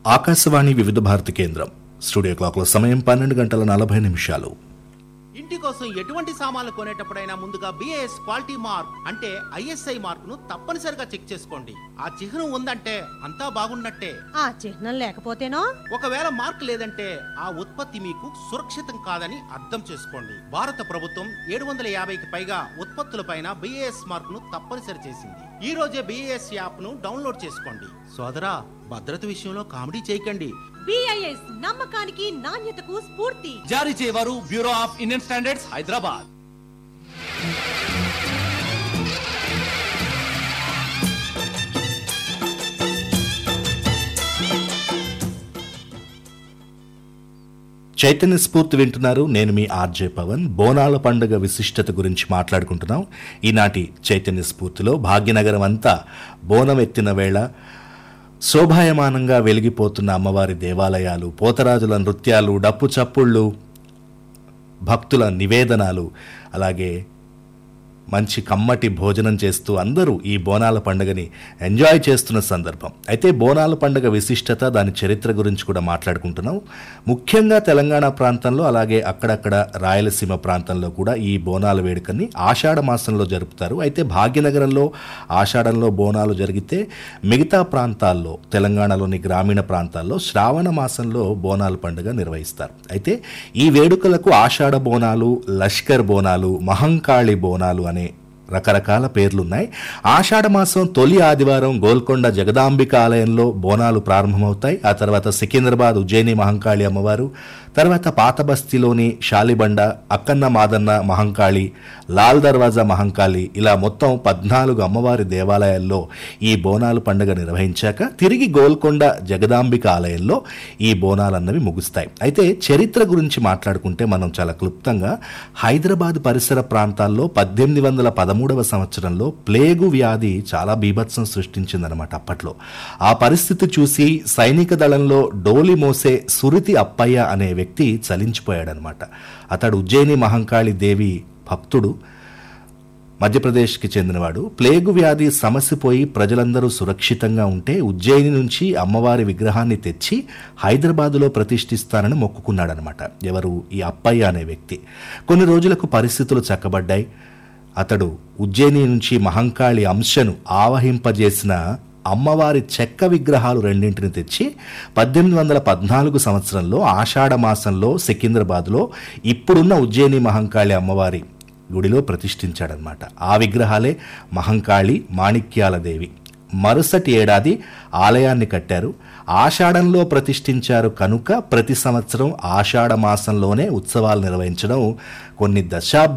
ఆకాశవాణి వివిధ భారతి కేంద్రం స్టూడియో క్లాక్ల సమయం పన్నెండు గంటల నలభై నిమిషాలు ఇంటి కోసం ఎటువంటి సామాన్లు కొనేటప్పుడైనా ముందుగా బిఏఎస్ క్వాలిటీ మార్క్ అంటే ఐఎస్ఐ మార్క్ ను తప్పనిసరిగా చెక్ చేసుకోండి ఆ చిహ్నం ఉందంటే అంతా బాగున్నట్టే ఆ చిహ్నం లేకపోతేనో ఒకవేళ మార్క్ లేదంటే ఆ ఉత్పత్తి మీకు సురక్షితం కాదని అర్థం చేసుకోండి భారత ప్రభుత్వం ఏడు వందల యాభైకి పైగా ఉత్పత్తులపైన బిఏఎస్ మార్క్ ను తప్పనిసరి చేసింది ఈ రోజే బిఏఎస్ యాప్ ను డౌన్లోడ్ చేసుకోండి సోదరా భద్రత విషయంలో కామెడీ చేయకండి బిఐఎస్ నమ్మకానికి నాణ్యతకు స్ఫూర్తి జారీ చేయవారు Bureau of Indian Standards Hyderabad చైతన్య స్ఫూర్తి వింటున్నారు నేను మీ ఆర్జే పవన్ బోనాల పండుగ విశిష్టత గురించి మాట్లాడుకుంటున్నాం ఈనాటి చైతన్య స్ఫూర్తిలో భాగ్యనగరం అంతా బోనం ఎత్తిన వేళ శోభాయమానంగా వెలిగిపోతున్న అమ్మవారి దేవాలయాలు పోతరాజుల నృత్యాలు డప్పు చప్పుళ్ళు భక్తుల నివేదనాలు అలాగే మంచి కమ్మటి భోజనం చేస్తూ అందరూ ఈ బోనాల పండుగని ఎంజాయ్ చేస్తున్న సందర్భం అయితే బోనాల పండుగ విశిష్టత దాని చరిత్ర గురించి కూడా మాట్లాడుకుంటున్నాం ముఖ్యంగా తెలంగాణ ప్రాంతంలో అలాగే అక్కడక్కడ రాయలసీమ ప్రాంతంలో కూడా ఈ బోనాల వేడుకని ఆషాఢ మాసంలో జరుపుతారు అయితే భాగ్యనగరంలో ఆషాఢంలో బోనాలు జరిగితే మిగతా ప్రాంతాల్లో తెలంగాణలోని గ్రామీణ ప్రాంతాల్లో శ్రావణ మాసంలో బోనాల పండుగ నిర్వహిస్తారు అయితే ఈ వేడుకలకు ఆషాఢ బోనాలు లష్కర్ బోనాలు మహంకాళి బోనాలు అనే రకరకాల పేర్లున్నాయి ఆషాఢ మాసం తొలి ఆదివారం గోల్కొండ జగదాంబిక ఆలయంలో బోనాలు ప్రారంభమవుతాయి ఆ తర్వాత సికింద్రాబాద్ ఉజ్జయిని మహంకాళి అమ్మవారు తర్వాత పాత బస్తీలోని షాలిబండ అక్కన్న మాదన్న మహంకాళి లాల్ దర్వాజా మహంకాళి ఇలా మొత్తం పద్నాలుగు అమ్మవారి దేవాలయాల్లో ఈ బోనాలు పండుగ నిర్వహించాక తిరిగి గోల్కొండ జగదాంబిక ఆలయంలో ఈ బోనాలన్నవి ముగుస్తాయి అయితే చరిత్ర గురించి మాట్లాడుకుంటే మనం చాలా క్లుప్తంగా హైదరాబాద్ పరిసర ప్రాంతాల్లో పద్దెనిమిది వందల పదమూడవ సంవత్సరంలో ప్లేగు వ్యాధి చాలా బీభత్సం సృష్టించిందనమాట అప్పట్లో ఆ పరిస్థితి చూసి సైనిక దళంలో డోలి మోసే సురితి అప్పయ్య అనే వ్యక్తి చలించిపోయాడనమాట అతడు ఉజ్జయిని మహంకాళి దేవి భక్తుడు మధ్యప్రదేశ్కి చెందినవాడు ప్లేగు వ్యాధి సమసిపోయి ప్రజలందరూ సురక్షితంగా ఉంటే ఉజ్జయిని నుంచి అమ్మవారి విగ్రహాన్ని తెచ్చి హైదరాబాదులో ప్రతిష్ఠిస్తానని మొక్కుకున్నాడనమాట ఎవరు ఈ అప్పయ్య అనే వ్యక్తి కొన్ని రోజులకు పరిస్థితులు చక్కబడ్డాయి అతడు ఉజ్జయిని నుంచి మహంకాళి అంశను ఆవహింపజేసిన అమ్మవారి చెక్క విగ్రహాలు రెండింటిని తెచ్చి పద్దెనిమిది వందల పద్నాలుగు సంవత్సరంలో ఆషాఢ మాసంలో సికింద్రాబాద్లో ఇప్పుడున్న ఉజ్జయిని మహంకాళి అమ్మవారి గుడిలో ప్రతిష్ఠించాడనమాట ఆ విగ్రహాలే మహంకాళి మాణిక్యాలదేవి మరుసటి ఏడాది ఆలయాన్ని కట్టారు ఆషాఢంలో ప్రతిష్ఠించారు కనుక ప్రతి సంవత్సరం ఆషాఢ మాసంలోనే ఉత్సవాలు నిర్వహించడం కొన్ని దశాబ్దాల